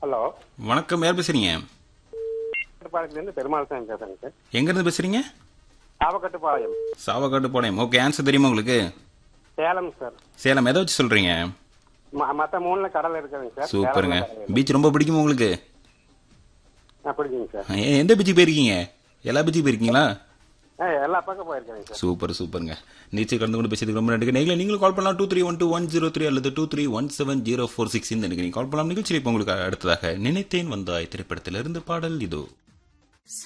Hello வணக்கம் யார் பேசுறீங்க பாளையத்துலேருந்து பெருமாள் சாமி பேசுறேங்க சார் எங்க இருந்து பேசுறீங்க ஆவக்கட்டுப்பாளையம் சாவக்காட்டு பாளையம் ஓகே ஆன்சர் தெரியுமா உங்களுக்கு சேலம் சார் சேலம் எதை வச்சு சொல்றீங்க ம- மத்த மூணுல கடல் இருக்குதுங்க சார் சூப்பருங்க சேலம்ல கடல் இருக்கு. பீச் ரொம்ப பிடிக்குமா உங்களுக்கு ஆ, பிடிக்குங்க சார் எ- எந்த பீச்சுக்கு போயிருக்கீங்க எல்லா பீச்சுக்கு போயிருக்கீங்களா ஆ, எல்லா பக்கம் போயிருக்கேங்க சார் சூப்பர் சூப்பருங்க நீச்சல் கலந்து கொண்டு பேசியதுக்கு ரொம்ப நன்றி நீங்களே நீங்களும் கால் பண்ணலாம் two three one two one zero three அல்லது two three one seven zero four six இந்த நீங்கள் கால் பண்ணலாம் நிகழ்ச்சியில் இப்போ உங்களுக்கு அடுத்ததாக நினைத்தேன் வந்தாய் திரைப்படத்திலிருந்து பாடல் இதோ